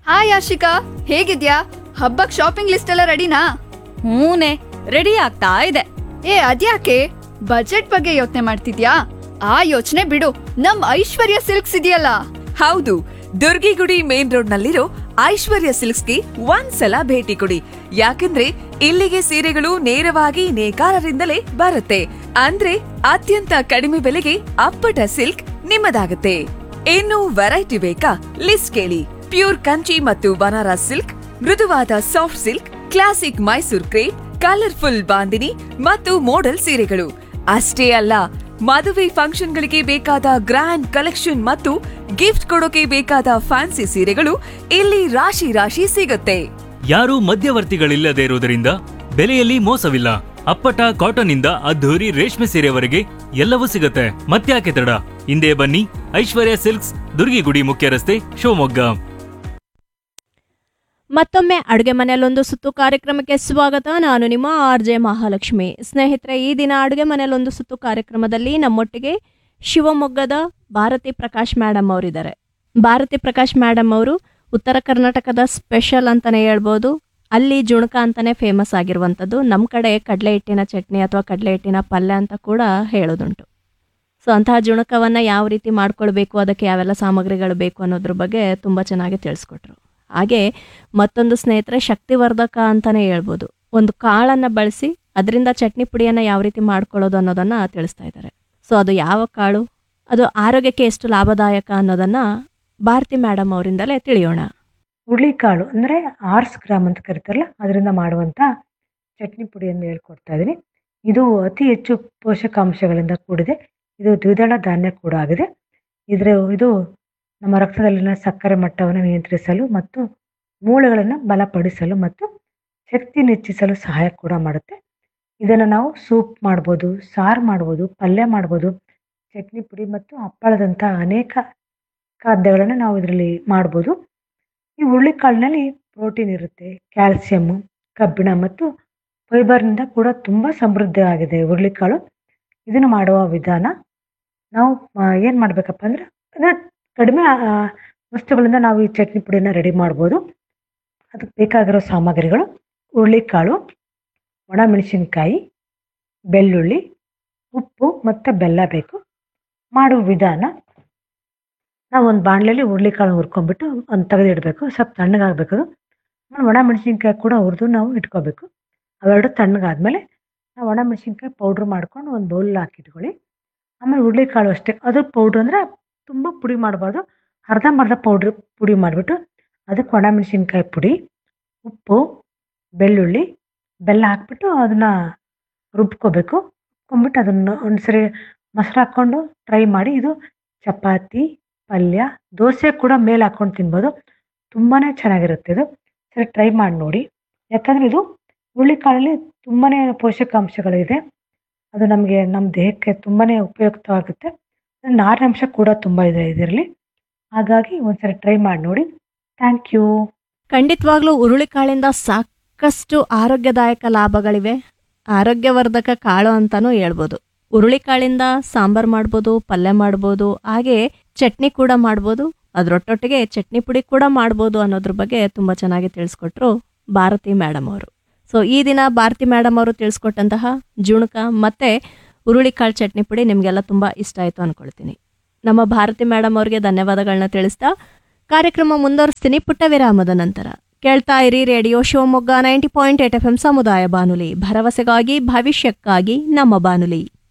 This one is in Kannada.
ಹಾಯ್ ಆಶಿಕಾ ಹೇಗಿದ್ಯಾ ಹಬ್ಬಕ್ ಶಾಪಿಂಗ್ ಲಿಸ್ಟ್ ಎಲ್ಲ ರೆಡಿನಾ ಹೂನೆ ರೆಡಿ ಆಗ್ತಾ ಇದೆ ಏ ಅದ್ಯಾಕೆ ಬಜೆಟ್ ಬಗ್ಗೆ ಯೋಚನೆ ಮಾಡ್ತಿದ್ಯಾ ಆ ಯೋಚನೆ ಬಿಡು ನಮ್ ಐಶ್ವರ್ಯ ಸಿಲ್ಕ್ಸ್ ಇದೆಯಲ್ಲ ಹೌದು ದುರ್ಗಿಗುಡಿ ಮೇನ್ ರೋಡ್ ನಲ್ಲಿರೋ ಐಶ್ವರ್ಯ ಸಿಲ್ಕ್ಸ್ಗೆ ಒಂದ್ಸಲ ಭೇಟಿ ಕೊಡಿ ಯಾಕಂದ್ರೆ ಇಲ್ಲಿಗೆ ಸೀರೆಗಳು ನೇರವಾಗಿ ನೇಕಾರರಿಂದಲೇ ಬರುತ್ತೆ ಅಂದ್ರೆ ಅತ್ಯಂತ ಕಡಿಮೆ ಬೆಲೆಗೆ ಅಪ್ಪಟ ಸಿಲ್ಕ್ ನಿಮ್ಮದಾಗುತ್ತೆ ಇನ್ನು ವೆರೈಟಿ ಬೇಕಾ ಲಿಸ್ಟ್ ಕೇಳಿ ಪ್ಯೂರ್ ಕಂಚಿ ಮತ್ತು ಬನಾರಸ್ ಸಿಲ್ಕ್ ಮೃದುವಾದ soft silk classic Mysore crepe colourful bandhani ಮತ್ತು ಮೋಡಲ್ ಸೀರೆಗಳು ಅಷ್ಟೇ ಅಲ್ಲ ಮದುವೆ ಫಂಕ್ಷನ್ಗಳಿಗೆ ಬೇಕಾದ ಗ್ರ್ಯಾಂಡ್ ಕಲೆಕ್ಷನ್ ಮತ್ತು ಗಿಫ್ಟ್ ಕೊಡೋಕೆ ಬೇಕಾದ ಫ್ಯಾನ್ಸಿ ಸೀರೆಗಳು ಇಲ್ಲಿ ರಾಶಿ ರಾಶಿ ಸಿಗುತ್ತೆ ಯಾರೂ ಮಧ್ಯವರ್ತಿಗಳಿಲ್ಲದೆ ಇರುವುದರಿಂದ ಬೆಲೆಯಲ್ಲಿ ಮೋಸವಿಲ್ಲ ಅಪ್ಪಟ ಕಾಟನ್ ಇಂದ ಅದ್ಧೂರಿ ರೇಷ್ಮೆ ಸೀರೆವರೆಗೆ ಎಲ್ಲವೂ ಸಿಗುತ್ತೆ ಮತ್ತ್ಯಾಕೆ ತಡ ಹಿಂದೆ ಬನ್ನಿ ಐಶ್ವರ್ಯ ಸಿಲ್ಕ್ಸ್ ದುರ್ಗಿಗುಡಿ ಮುಖ್ಯ ರಸ್ತೆ ಶಿವಮೊಗ್ಗ ಮತ್ತೊಮ್ಮೆ ಅಡುಗೆ ಮನೆಯಲ್ಲೊಂದು ಸುತ್ತು ಕಾರ್ಯಕ್ರಮಕ್ಕೆ ಸ್ವಾಗತ ನಾನು ನಿಮ್ಮ ಆರ್ ಜೆ ಮಹಾಲಕ್ಷ್ಮಿ ಸ್ನೇಹಿತರೆ ಈ ದಿನ ಅಡುಗೆ ಮನೆಯಲ್ಲೊಂದು ಸುತ್ತು ಕಾರ್ಯಕ್ರಮದಲ್ಲಿ ನಮ್ಮೊಟ್ಟಿಗೆ ಶಿವಮೊಗ್ಗದ ಭಾರತಿ ಪ್ರಕಾಶ್ ಮೇಡಮ್ ಅವರಿದ್ದಾರೆ ಭಾರತಿ ಪ್ರಕಾಶ್ ಮೇಡಮ್ ಅವರು ಉತ್ತರ ಕರ್ನಾಟಕದ ಸ್ಪೆಷಲ್ ಅಂತಲೇ ಹೇಳ್ಬೋದು ಅಲ್ಲಿ ಜುಣಕ ಅಂತಲೇ ಫೇಮಸ್ ಆಗಿರುವಂಥದ್ದು ನಮ್ಮ ಕಡೆ ಕಡಲೆ ಹಿಟ್ಟಿನ ಚಟ್ನಿ ಅಥವಾ ಕಡಲೆ ಹಿಟ್ಟಿನ ಪಲ್ಯ ಅಂತ ಕೂಡ ಹೇಳೋದುಂಟು ಸೊ ಅಂತಹ ಜುಣಕವನ್ನು ಯಾವ ರೀತಿ ಮಾಡ್ಕೊಳ್ಬೇಕು ಅದಕ್ಕೆ ಯಾವೆಲ್ಲ ಸಾಮಗ್ರಿಗಳು ಬೇಕು ಅನ್ನೋದ್ರ ಬಗ್ಗೆ ತುಂಬ ಚೆನ್ನಾಗಿ ತಿಳಿಸ್ಕೊಟ್ರು ಹಾಗೆ ಮತ್ತೊಂದು ಸ್ನೇಹಿತರೆ ಶಕ್ತಿವರ್ಧಕ ಅಂತಲೇ ಹೇಳ್ಬೋದು ಒಂದು ಕಾಳನ್ನು ಬಳಸಿ ಅದರಿಂದ ಚಟ್ನಿ ಪುಡಿಯನ್ನು ಯಾವ ರೀತಿ ಮಾಡ್ಕೊಳ್ಳೋದು ಅನ್ನೋದನ್ನು ತಿಳಿಸ್ತಾ ಇದ್ದಾರೆ ಸೊ ಅದು ಯಾವ ಕಾಳು ಅದು ಆರೋಗ್ಯಕ್ಕೆ ಎಷ್ಟು ಲಾಭದಾಯಕ ಅನ್ನೋದನ್ನು ಭಾರತಿ ಮೇಡಮ್ ಅವರಿಂದಲೇ ತಿಳಿಯೋಣ ಹುರುಳಿಕಾಳು ಅಂದರೆ ಆರ್ಸ್ ಗ್ರಾಮ್ ಅಂತ ಕರೀತಾರಲ್ಲ ಅದರಿಂದ ಮಾಡುವಂಥ ಚಟ್ನಿ ಪುಡಿಯನ್ನು ಹೇಳ್ಕೊಡ್ತಾ ಇದ್ದೀನಿ ಇದು ಅತಿ ಹೆಚ್ಚು ಪೋಷಕಾಂಶಗಳಿಂದ ಕೂಡಿದೆ ಇದು ದ್ವಿದಳ ಧಾನ್ಯ ಕೂಡ ಆಗಿದೆ ಇದರ ಇದು ನಮ್ಮ ರಕ್ತದಲ್ಲಿನ ಸಕ್ಕರೆ ಮಟ್ಟವನ್ನು ನಿಯಂತ್ರಿಸಲು ಮತ್ತು ಮೂಳೆಗಳನ್ನು ಬಲಪಡಿಸಲು ಮತ್ತು ಶಕ್ತಿ ಹೆಚ್ಚಿಸಲು ಸಹಾಯ ಕೂಡ ಮಾಡುತ್ತೆ ಇದನ್ನು ನಾವು ಸೂಪ್ ಮಾಡ್ಬೋದು ಸಾರು ಮಾಡ್ಬೋದು ಪಲ್ಯ ಮಾಡ್ಬೋದು ಚಟ್ನಿ ಪುಡಿ ಮತ್ತು ಹಪ್ಪಳದಂಥ ಅನೇಕ ಖಾದ್ಯಗಳನ್ನು ನಾವು ಇದರಲ್ಲಿ ಮಾಡ್ಬೋದು ಈ ಹುರುಳಿಕಾಳಿನಲ್ಲಿ ಪ್ರೋಟೀನ್ ಇರುತ್ತೆ ಕ್ಯಾಲ್ಸಿಯಮ್ಮು ಕಬ್ಬಿಣ ಮತ್ತು ಫೈಬರ್ನಿಂದ ಕೂಡ ತುಂಬ ಸಮೃದ್ಧವಾಗಿದೆ ಹುರುಳಿಕಾಳು ಇದನ್ನು ಮಾಡುವ ವಿಧಾನ ನಾವು ಏನು ಮಾಡಬೇಕಪ್ಪ ಅಂದರೆ ಅಂದರೆ ಕಡಿಮೆ ಆ, ವಸ್ತುಗಳಿಂದ ನಾವು ಈ ಚಟ್ನಿ ಪುಡಿನ ರೆಡಿ ಮಾಡ್ಬೋದು ಅದಕ್ಕೆ ಬೇಕಾಗಿರೋ ಸಾಮಗ್ರಿಗಳು ಹುರುಳಿಕಾಳು ಒಣಮೆಣಸಿನ್ಕಾಯಿ ಬೆಳ್ಳುಳ್ಳಿ ಉಪ್ಪು ಮತ್ತು ಬೆಲ್ಲ ಬೇಕು ಮಾಡುವ ವಿಧಾನ ನಾವು ಒಂದು ಬಾಣಲೆಯಲ್ಲಿ ಹುರುಳಿಕಾಳು ಹುರ್ಕೊಂಡ್ಬಿಟ್ಟು ಒಂದು ತೆಗೆದಿಡಬೇಕು ಸ್ವಲ್ಪ ತಣ್ಣಗಾಗಬೇಕು ಅದು ಆಮೇಲೆ ಒಣ ಮೆಣಸಿನ್ಕಾಯಿ ಕೂಡ ಹುರಿದು ನಾವು ಇಟ್ಕೋಬೇಕು ಅವೆರಡು ತಣ್ಣಗಾದ್ಮೇಲೆ ನಾವು ಒಣ ಮೆಣಸಿನ್ಕಾಯಿ ಪೌಡ್ರ್ ಮಾಡ್ಕೊಂಡು ಒಂದು ಬೌಲ್ ಹಾಕಿಟ್ಕೊಳ್ಳಿ ಆಮೇಲೆ ಹುರುಳಿಕಾಳು ಅಷ್ಟೇ ಅದು ಪೌಡ್ರ್ ಅಂದರೆ ತುಂಬ ಪುಡಿ ಮಾಡಬಾರ್ದು ಅರ್ಧಂಬರ್ಧ ಪೌಡ್ರ್ ಪುಡಿ ಮಾಡಿಬಿಟ್ಟು ಅದಕ್ಕೆ ಒಣ ಮೆಣಸಿನ್ಕಾಯಿ ಪುಡಿ ಉಪ್ಪು ಬೆಳ್ಳುಳ್ಳಿ ಬೆಲ್ಲ ಹಾಕ್ಬಿಟ್ಟು ಅದನ್ನು ರುಬ್ಕೋಬೇಕು ರುಬ್ಕೊಂಬಿಟ್ಟು ಅದನ್ನು ಒಂದು ಸರಿ ಮೊಸರು ಹಾಕ್ಕೊಂಡು ಟ್ರೈ ಮಾಡಿ ಇದು ಚಪಾತಿ ಪಲ್ಯ ದೋಸೆ ಕೂಡ ಮೇಲೆ ಹಾಕ್ಕೊಂಡು ತಿನ್ಬೋದು ತುಂಬಾ ಚೆನ್ನಾಗಿರುತ್ತೆ ಇದು ಸರಿ ಟ್ರೈ ಮಾಡಿ ನೋಡಿ ಯಾಕಂದರೆ ಇದು ಹುರುಳಿಕಾಳಲ್ಲಿ ತುಂಬಾ ಪೋಷಕಾಂಶಗಳಿದೆ ಅದು ನಮಗೆ ನಮ್ಮ ದೇಹಕ್ಕೆ ತುಂಬಾ ಉಪಯುಕ್ತವಾಗುತ್ತೆ ನಾರಿನಂಶ ಕೂಡ ತುಂಬ ಇದೆ ಇದರಲ್ಲಿ ಹಾಗಾಗಿ ಒಂದ್ಸರಿ ಟ್ರೈ ಮಾಡಿ ನೋಡಿ ಥ್ಯಾಂಕ್ ಯು ಖಂಡಿತವಾಗ್ಲೂ ಹುರುಳಿಕಾಳಿಂದ ಸಾಕಷ್ಟು ಆರೋಗ್ಯದಾಯಕ ಲಾಭಗಳಿವೆ ಆರೋಗ್ಯವರ್ಧಕ ಕಾಳು ಅಂತಲೂ ಹೇಳ್ಬೋದು ಹುರುಳಿಕಾಳಿಂದ ಸಾಂಬಾರ್ ಮಾಡ್ಬೋದು ಪಲ್ಯ ಮಾಡ್ಬೋದು ಹಾಗೆ ಚಟ್ನಿ ಕೂಡ ಮಾಡ್ಬೋದು ಅದರೊಟ್ಟೊಟ್ಟಿಗೆ ಚಟ್ನಿ ಪುಡಿ ಕೂಡ ಮಾಡ್ಬೋದು ಅನ್ನೋದ್ರ ಬಗ್ಗೆ ತುಂಬ ಚೆನ್ನಾಗಿ ತಿಳಿಸ್ಕೊಟ್ರು ಭಾರತಿ ಮೇಡಮ್ ಅವರು ಸೊ ಈ ದಿನ ಭಾರತಿ ಮೇಡಮ್ ಅವರು ತಿಳಿಸ್ಕೊಟ್ಟಂತಹ ಜುಣಕ ಮತ್ತು ಹುರುಳಿಕಾಳು ಚಟ್ನಿ ಪುಡಿ ನಿಮಗೆಲ್ಲ ತುಂಬ ಇಷ್ಟ ಆಯಿತು ಅಂದ್ಕೊಳ್ತೀನಿ ನಮ್ಮ ಭಾರತಿ ಮೇಡಮ್ ಅವ್ರಿಗೆ ಧನ್ಯವಾದಗಳನ್ನ ತಿಳಿಸ್ತಾ ಕಾರ್ಯಕ್ರಮ ಮುಂದುವರಿಸ್ತೀನಿ ಪುಟ್ಟ ವಿರಾಮದ ನಂತರ ಕೇಳ್ತಾ ಇರಿ radio Shivamogga ninety point eight F M ಸಮುದಾಯ ಬಾನುಲಿ ಭರವಸೆಗಾಗಿ ಭವಿಷ್ಯಕ್ಕಾಗಿ ನಮ್ಮ ಬಾನುಲಿ